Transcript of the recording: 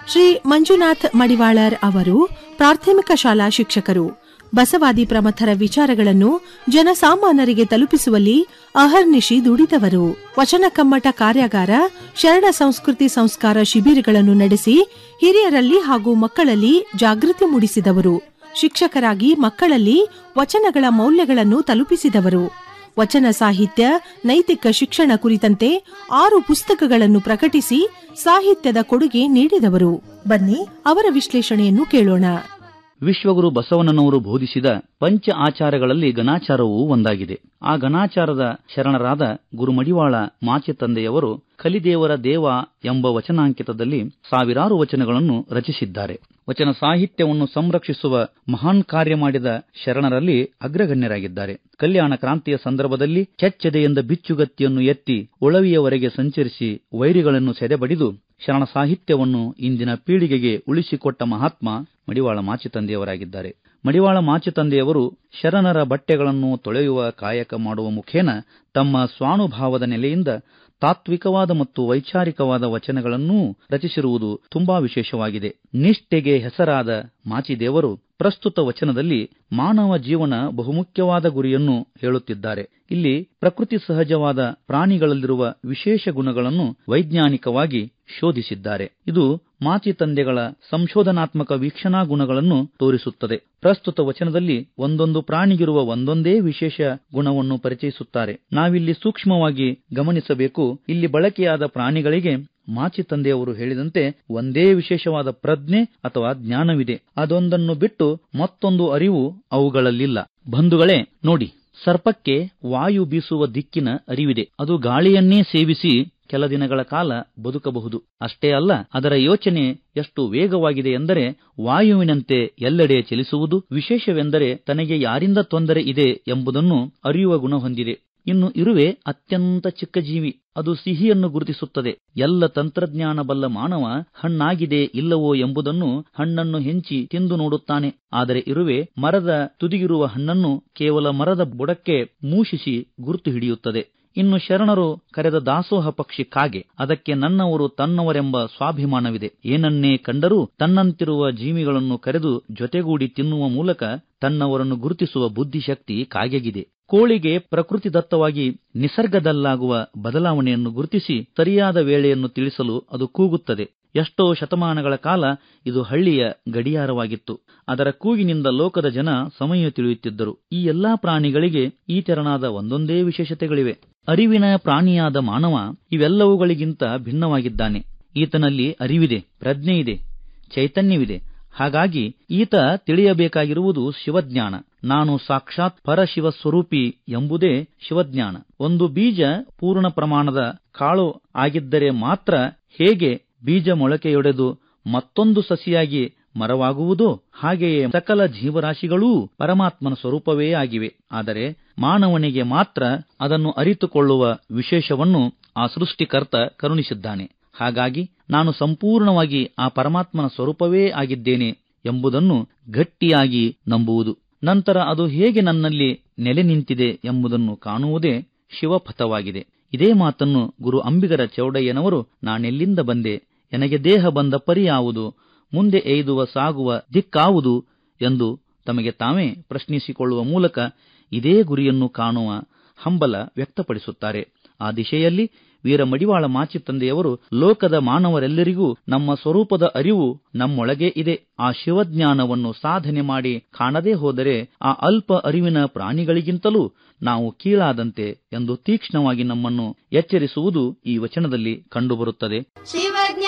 ಶ್ರೀ ಮಂಜುನಾಥ್ ಮಡಿವಾಳರ್ ಅವರು ಪ್ರಾಥಮಿಕ ಶಾಲಾ ಶಿಕ್ಷಕರು ಬಸವಾದಿ ಪ್ರಮಥರ ವಿಚಾರಗಳನ್ನು ಜನಸಾಮಾನ್ಯರಿಗೆ ತಲುಪಿಸುವಲ್ಲಿ ಅಹರ್ನಿಶಿ ದುಡಿದವರು ವಚನ ಕಮ್ಮಟ ಕಾರ್ಯಾಗಾರ ಶರಣ ಸಂಸ್ಕೃತಿ ಸಂಸ್ಕಾರ ಶಿಬಿರಗಳನ್ನು ನಡೆಸಿ ಹಿರಿಯರಲ್ಲಿ ಹಾಗೂ ಮಕ್ಕಳಲ್ಲಿ ಜಾಗೃತಿ ಮೂಡಿಸಿದವರು ಶಿಕ್ಷಕರಾಗಿ ಮಕ್ಕಳಲ್ಲಿ ವಚನಗಳ ಮೌಲ್ಯಗಳನ್ನು ತಲುಪಿಸಿದವರು ವಚನ ಸಾಹಿತ್ಯ ನೈತಿಕ ಶಿಕ್ಷಣ ಕುರಿತಂತೆ ಆರು ಪುಸ್ತಕಗಳನ್ನು ಪ್ರಕಟಿಸಿ ಸಾಹಿತ್ಯದ ಕೊಡುಗೆ ನೀಡಿದವರು ಬನ್ನಿ ಅವರ ವಿಶ್ಲೇಷಣೆಯನ್ನು ಕೇಳೋಣ ವಿಶ್ವಗುರು ಬಸವಣ್ಣನವರು ಬೋಧಿಸಿದ ಪಂಚ ಆಚಾರಗಳಲ್ಲಿ ಗಣಾಚಾರವೂ ಒಂದಾಗಿದೆ ಆ ಗಣಾಚಾರದ ಶರಣರಾದ ಗುರುಮಡಿವಾಳ ಮಾಚೆ ತಂದೆಯವರು ಕಲಿದೇವರ ದೇವ ಎಂಬ ವಚನಾಂಕಿತದಲ್ಲಿ ಸಾವಿರಾರು ವಚನಗಳನ್ನು ರಚಿಸಿದ್ದಾರೆ ವಚನ ಸಾಹಿತ್ಯವನ್ನು ಸಂರಕ್ಷಿಸುವ ಮಹಾನ್ ಕಾರ್ಯ ಮಾಡಿದ ಶರಣರಲ್ಲಿ ಅಗ್ರಗಣ್ಯರಾಗಿದ್ದಾರೆ ಕಲ್ಯಾಣ ಕ್ರಾಂತಿಯ ಸಂದರ್ಭದಲ್ಲಿ ಕೆಚ್ಚೆದೆಯಿಂದ ಬಿಚ್ಚುಗತ್ತಿಯನ್ನು ಎತ್ತಿ ಒಳವಿಯವರೆಗೆ ಸಂಚರಿಸಿ ವೈರಿಗಳನ್ನು ಸೆದೆಬಡಿದು ಶರಣ ಸಾಹಿತ್ಯವನ್ನು ಇಂದಿನ ಪೀಳಿಗೆಗೆ ಉಳಿಸಿಕೊಟ್ಟ ಮಹಾತ್ಮ ಮಡಿವಾಳ ಮಾಚಿ ತಂದೆಯವರಾಗಿದ್ದಾರೆ ಮಡಿವಾಳ ಮಾಚಿ ತಂದೆಯವರು ಶರಣರ ಬಟ್ಟೆಗಳನ್ನು ತೊಳೆಯುವ ಕಾಯಕ ಮಾಡುವ ಮುಖೇನ ತಮ್ಮ ಸ್ವಾನುಭಾವದ ನೆಲೆಯಿಂದ ತಾತ್ವಿಕವಾದ ಮತ್ತು ವೈಚಾರಿಕವಾದ ವಚನಗಳನ್ನೂ ರಚಿಸಿರುವುದು ತುಂಬಾ ವಿಶೇಷವಾಗಿದೆ ನಿಷ್ಠೆಗೆ ಹೆಸರಾದ ಮಾಚಿದೇವರು ಪ್ರಸ್ತುತ ವಚನದಲ್ಲಿ ಮಾನವ ಜೀವನ ಬಹುಮುಖ್ಯವಾದ ಗುರಿಯನ್ನು ಹೇಳುತ್ತಿದ್ದಾರೆ ಇಲ್ಲಿ ಪ್ರಕೃತಿ ಸಹಜವಾದ ಪ್ರಾಣಿಗಳಲ್ಲಿರುವ ವಿಶೇಷ ಗುಣಗಳನ್ನು ವೈಜ್ಞಾನಿಕವಾಗಿ ಶೋಧಿಸಿದ್ದಾರೆ ಇದು ಮಾಚಿ ತಂದೆಗಳ ಸಂಶೋಧನಾತ್ಮಕ ವೀಕ್ಷಣಾ ಗುಣಗಳನ್ನು ತೋರಿಸುತ್ತದೆ ಪ್ರಸ್ತುತ ವಚನದಲ್ಲಿ ಒಂದೊಂದು ಪ್ರಾಣಿಗಿರುವ ಒಂದೊಂದೇ ವಿಶೇಷ ಗುಣವನ್ನು ಪರಿಚಯಿಸುತ್ತಾರೆ ನಾವಿಲ್ಲಿ ಸೂಕ್ಷ್ಮವಾಗಿ ಗಮನಿಸಬೇಕು ಇಲ್ಲಿ ಬಳಕೆಯಾದ ಪ್ರಾಣಿಗಳಿಗೆ ಮಾಚಿ ತಂದೆಯವರು ಹೇಳಿದಂತೆ ಒಂದೇ ವಿಶೇಷವಾದ ಪ್ರಜ್ಞೆ ಅಥವಾ ಜ್ಞಾನವಿದೆ ಅದೊಂದನ್ನು ಬಿಟ್ಟು ಮತ್ತೊಂದು ಅರಿವು ಅವುಗಳಲ್ಲಿಲ್ಲ ಬಂಧುಗಳೇ ನೋಡಿ ಸರ್ಪಕ್ಕೆ ವಾಯು ಬೀಸುವ ದಿಕ್ಕಿನ ಅರಿವಿದೆ ಅದು ಗಾಳಿಯನ್ನೇ ಸೇವಿಸಿ ಕೆಲ ದಿನಗಳ ಕಾಲ ಬದುಕಬಹುದು ಅಷ್ಟೇ ಅಲ್ಲ ಅದರ ಯೋಚನೆ ಎಷ್ಟು ವೇಗವಾಗಿದೆ ಎಂದರೆ ವಾಯುವಿನಂತೆ ಎಲ್ಲೆಡೆ ಚಲಿಸುವುದು ವಿಶೇಷವೆಂದರೆ ತನಗೆ ಯಾರಿಂದ ತೊಂದರೆ ಇದೆ ಎಂಬುದನ್ನು ಅರಿಯುವ ಗುಣ ಹೊಂದಿದೆ ಇನ್ನು ಇರುವೆ ಅತ್ಯಂತ ಚಿಕ್ಕ ಜೀವಿ ಅದು ಸಿಹಿಯನ್ನು ಗುರುತಿಸುತ್ತದೆ ಎಲ್ಲ ತಂತ್ರಜ್ಞಾನ ಬಲ್ಲ ಮಾನವ ಹಣ್ಣಾಗಿದೆ ಇಲ್ಲವೋ ಎಂಬುದನ್ನು ಹಣ್ಣನ್ನು ಹೆಂಚಿ ತಿಂದು ನೋಡುತ್ತಾನೆ ಆದರೆ ಇರುವೆ ಮರದ ತುದಿಗಿರುವ ಹಣ್ಣನ್ನು ಕೇವಲ ಮರದ ಬುಡಕ್ಕೆ ಮೂಷಿಸಿ ಗುರುತು ಹಿಡಿಯುತ್ತದೆ ಇನ್ನು ಶರಣರು ಕರೆದ ದಾಸೋಹ ಪಕ್ಷಿ ಕಾಗೆ ಅದಕ್ಕೆ ನನ್ನವರು ತನ್ನವರೆಂಬ ಸ್ವಾಭಿಮಾನವಿದೆ ಏನನ್ನೇ ಕಂಡರೂ ತನ್ನಂತಿರುವ ಜೀವಿಗಳನ್ನು ಕರೆದು ಜೊತೆಗೂಡಿ ತಿನ್ನುವ ಮೂಲಕ ತನ್ನವರನ್ನು ಗುರುತಿಸುವ ಬುದ್ಧಿಶಕ್ತಿ ಕಾಗೆಗಿದೆ ಕೋಳಿಗೆ ಪ್ರಕೃತಿದತ್ತವಾಗಿ ನಿಸರ್ಗದಲ್ಲಾಗುವ ಬದಲಾವಣೆಯನ್ನು ಗುರುತಿಸಿ ಸರಿಯಾದ ವೇಳೆಯನ್ನು ತಿಳಿಸಲು ಅದು ಕೂಗುತ್ತದೆ ಎಷ್ಟೋ ಶತಮಾನಗಳ ಕಾಲ ಇದು ಹಳ್ಳಿಯ ಗಡಿಯಾರವಾಗಿತ್ತು ಅದರ ಕೂಗಿನಿಂದ ಲೋಕದ ಜನ ಸಮಯ ತಿಳಿಯುತ್ತಿದ್ದರು ಈ ಎಲ್ಲಾ ಪ್ರಾಣಿಗಳಿಗೆ ಈ ತೆರನಾದ ಒಂದೊಂದೇ ವಿಶೇಷತೆಗಳಿವೆ ಅರಿವಿನ ಪ್ರಾಣಿಯಾದ ಮಾನವ ಇವೆಲ್ಲವುಗಳಿಗಿಂತ ಭಿನ್ನವಾಗಿದ್ದಾನೆ ಈತನಲ್ಲಿ ಅರಿವಿದೆ ಪ್ರಜ್ಞೆ ಇದೆ ಚೈತನ್ಯವಿದೆ ಹಾಗಾಗಿ ಈತ ತಿಳಿಯಬೇಕಾಗಿರುವುದು ಶಿವಜ್ಞಾನ ನಾನು ಸಾಕ್ಷಾತ್ ಪರಶಿವ ಸ್ವರೂಪಿ ಎಂಬುದೇ ಶಿವಜ್ಞಾನ ಒಂದು ಬೀಜ ಪೂರ್ಣ ಪ್ರಮಾಣದ ಕಾಳು ಆಗಿದ್ದರೆ ಮಾತ್ರ ಹೇಗೆ ಬೀಜ ಮೊಳಕೆಯೊಡೆದು ಮತ್ತೊಂದು ಸಸಿಯಾಗಿ ಮರವಾಗುವುದೋ ಹಾಗೆಯೇ ಸಕಲ ಜೀವರಾಶಿಗಳೂ ಪರಮಾತ್ಮನ ಸ್ವರೂಪವೇ ಆಗಿವೆ ಆದರೆ ಮಾನವನಿಗೆ ಮಾತ್ರ ಅದನ್ನು ಅರಿತುಕೊಳ್ಳುವ ವಿಶೇಷವನ್ನು ಆ ಸೃಷ್ಟಿಕರ್ತ ಕರುಣಿಸಿದ್ದಾನೆ ಹಾಗಾಗಿ ನಾನು ಸಂಪೂರ್ಣವಾಗಿ ಆ ಪರಮಾತ್ಮನ ಸ್ವರೂಪವೇ ಆಗಿದ್ದೇನೆ ಎಂಬುದನ್ನು ಗಟ್ಟಿಯಾಗಿ ನಂಬುವುದು ನಂತರ ಅದು ಹೇಗೆ ನನ್ನಲ್ಲಿ ನೆಲೆ ನಿಂತಿದೆ ಎಂಬುದನ್ನು ಕಾಣುವುದೇ ಶಿವಪಥವಾಗಿದೆ ಇದೇ ಮಾತನ್ನು ಗುರು ಅಂಬಿಗರ ಚೌಡಯ್ಯನವರು ನಾನೆಲ್ಲಿಂದ ಬಂದೆ ನನಗೆ ದೇಹ ಬಂದ ಪರಿ ಯಾವುದು ಮುಂದೆ ಎಯ್ದುವ ಸಾಗುವ ದಿಕ್ಕಾವುದು ಎಂದು ತಮಗೆ ತಾವೇ ಪ್ರಶ್ನಿಸಿಕೊಳ್ಳುವ ಮೂಲಕ ಇದೇ ಗುರಿಯನ್ನು ಕಾಣುವ ಹಂಬಲ ವ್ಯಕ್ತಪಡಿಸುತ್ತಾರೆ ಆ ದಿಶೆಯಲ್ಲಿ ವೀರ ಮಡಿವಾಳ ಮಾಚಿ ತಂದೆಯವರು ಲೋಕದ ಮಾನವರೆಲ್ಲರಿಗೂ ನಮ್ಮ ಸ್ವರೂಪದ ಅರಿವು ನಮ್ಮೊಳಗೆ ಇದೆ ಆ ಶಿವಜ್ಞಾನವನ್ನು ಸಾಧನೆ ಮಾಡಿ ಕಾಣದೇ ಹೋದರೆ ಆ ಅಲ್ಪ ಅರಿವಿನ ಪ್ರಾಣಿಗಳಿಗಿಂತಲೂ ನಾವು ಕೀಳಾದಂತೆ ಎಂದು ತೀಕ್ಷ್ಣವಾಗಿ ನಮ್ಮನ್ನು ಎಚ್ಚರಿಸುವುದು ಈ ವಚನದಲ್ಲಿ ಕಂಡುಬರುತ್ತದೆ ಶಿವಜ್ಞ